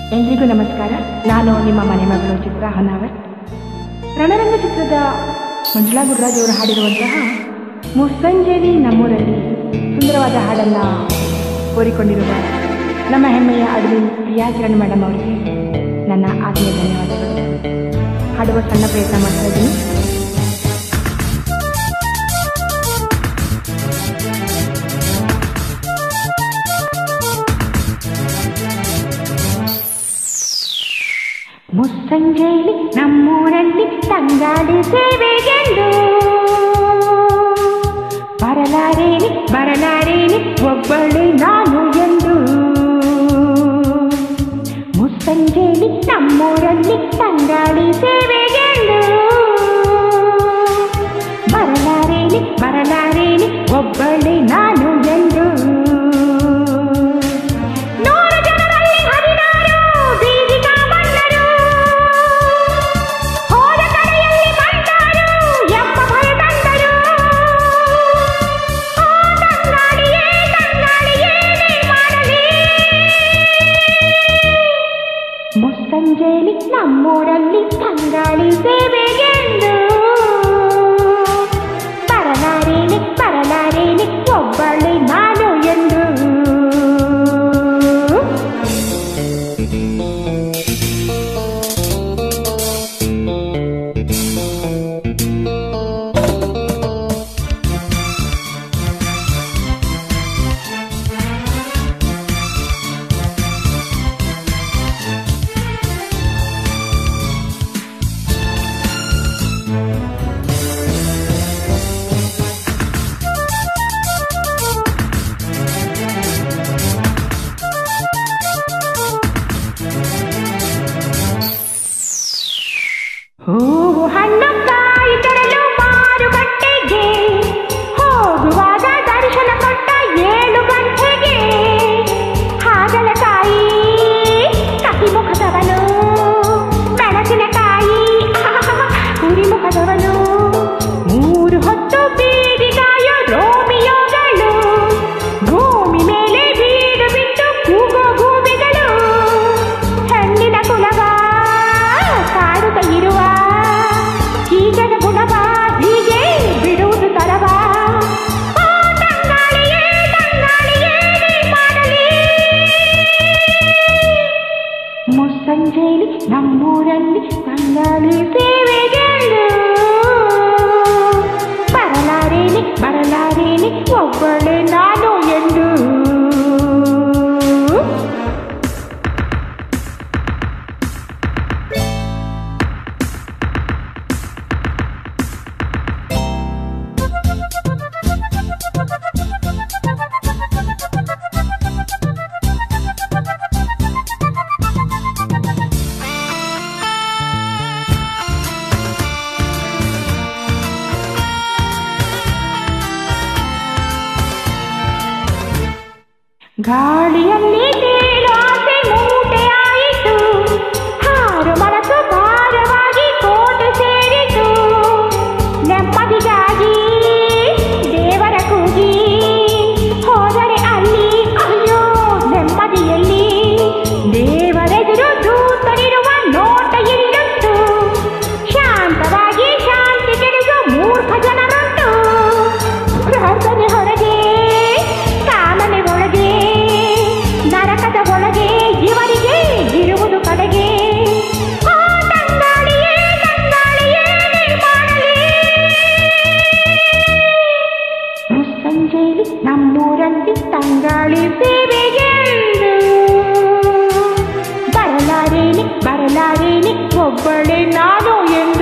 ಎಲ್ರಿಗೂ ನಮಸ್ಕಾರ ನಾನು ನಿಮ್ಮ ಮನೆ ಮಗಳು ಚಿತ್ರ ಹೊನ್ನಾವರ್ ರಣರಂಗ ಚಿತ್ರದ ಮಂಜುಳಾ ಗುರುರಾಜ್ ಅವರು ಹಾಡಿರುವಂತಹ ಮುಸ್ಸಂಜೆಲಿ ನಮ್ಮೂರಲ್ಲಿ ಸುಂದರವಾದ ಹಾಡನ್ನು ಕೋರಿಕೊಂಡಿರುವ ನಮ್ಮ ಹೆಮ್ಮೆಯ ಅಡ್ಮಿನ್ ಪ್ರಿಯಾ ಕಿರಣ್ ಮೇಡಮ್ ಅವರಿಗೆ ನನ್ನ ಆತ್ಮೀಯ ಧನ್ಯವಾದಗಳು ಹಾಡುವ ಸಣ್ಣ ಪ್ರಯತ್ನ ಮಾಡ್ತಾ ಇದ್ದೀನಿ ಮುಸ್ಸಂಜೆಯಲ್ಲಿ ನಮ್ಮೂರಲ್ಲಿ ತಂಗಾಳಿ ಸೇವೆಗೆಂದು ಬರಲಾರೇನೆ ಬರಲಾರೇನೆ ಒಬ್ಬಳು ನಾನು ಎಂದು ಮುಸ್ಸಂಜೆಯಲ್ಲಿ ನಮ್ಮೂರಲ್ಲಿ ತಂಗಾಳಿ ಸೇವೆಗೆಂದು ಬರಲಾರೇನೆ ಬರಲಾರೇನೆ ಒಬ್ಬಳೆ ನಾನು ಎಂದು ನೂರು ಜನರಲ್ಲಿ ಹದಿನಾರು ಬೀದಿ ಕಾಮಣ್ಣರು ಹೋದ ಕಡೆಯಲ್ಲಿ ಕಂಡರು ಎಂಬ ಭಯ ತಂದರು ಆ ತಂಗಾಳಿಯೇ ತಂಗಾಳಿಯೇನೇ ಮಾಡಲಿ ಮುಸ್ಸಂಜೆಯಲ್ಲಿ ನಮ್ಮೂರಲ್ಲಿ ತಂಗಾಳಿ ಸೇವೆಗೆಂದು ಬರಲಾರೇನೆ ಬರಲಾರೇನೆ ಒಬ್ಬಳೆ ನಾನು ಎಂದು ಹೂವು ಹಣ್ಣು ಕಾಯಿ ತರಲು ಮಾರುಕಟ್ಟೆಗೆ ಹೋಗುವಾಗ ದರ್ಶನ ಕೊಟ್ಟ ಏಳು ಗಂಟೆಗೆ ಹಾಗಲಕಾಯಿ ಕಸಿ ಮುಖದವನು ಮೆಣಸಿನಕಾಯಿ ಹುರಿ ಮುಖದವನು ಮೂರು ಹೊತ್ತು ಬೀದಿಗಾಯೋ ರೋಮಿಯೋಗಳು ಭೂಮಿ ಮೇಲೆ ಬೀಡು ಬಿಟ್ಟು ಕೂಗೋ ಭೂಮಿಗಳು ಹೆಣ್ಣಿನ ಕುಲವ ಕಾಡುತ್ತ ಇರುವ ಹೀಗನ ಗುಣವ ಹೀಗೆ ಬಿಡುವುದು ತರವ ಆ ತಂಗಾಳಿಯೇ ತಂಗಾಳಿಯೇ ನೀ ಮಾಡಲಿ ಮುಸ್ಸಂಜೆಯಲ್ಲಿ ನಮ್ಮೂರಲ್ಲಿ ತಂಗಾಳಿ ಸೇವೆಗೆಂದು ಬರಲಾರೇನೆ ಬರಲಾರೇನೆ ಒಬ್ಬಳೆ ನಾನು ಎಂದು ಗಾಳಿಯಲ್ಲಿ ತೇಲು ಆಸೆ ಮೂಟೆ ಆಯಿತು ಹಾರು ಮನಸ್ಸು ಭಾರವಾಗಿ ಕೋಟೆ ಸೇರಿತು ನೆಮ್ಮದಿಗಾಗಿ ದೇವರ ಕೂಗಿ ಹೋದರೆ ಅಲ್ಲಿ ಅಯ್ಯೋ ನೆಮ್ಮದಿಯಲ್ಲಿ ದೇವರೆದುರು ದೂತರಿರುವ ನೋಟ ಇಲ್ಲುಂಟು ಶಾಂತವಾಗಿ ಶಾಂತಿ ಕೆಡಿಸೋ ಮೂರ್ಖ ಜನರುಂಟು ಪ್ರಾರ್ಥನೆ ಹೊರಗೆ ಕಾಮನೆ ಒಳಗೆ ನರಕದ ಒಳಗೆ ಇವರಿಗೆ ಇರುವುದು ಕಡೆಗೆ ಆ ತಂಗಾಳಿಯೇ ತಂಗಾಳಿಯೇ ನೀ ಮಾಡಲಿ ಮುಸ್ಸಂಜೆಯಲ್ಲಿ ನಮ್ಮೂರಲ್ಲಿ ತಂಗಾಳಿ ಸೇವೆಗೆಂದು ಬರಲಾರೇನೆ ಬರಲಾರೇನೆ ಒಬ್ಬಳೆ ನಾನು ಎಂದು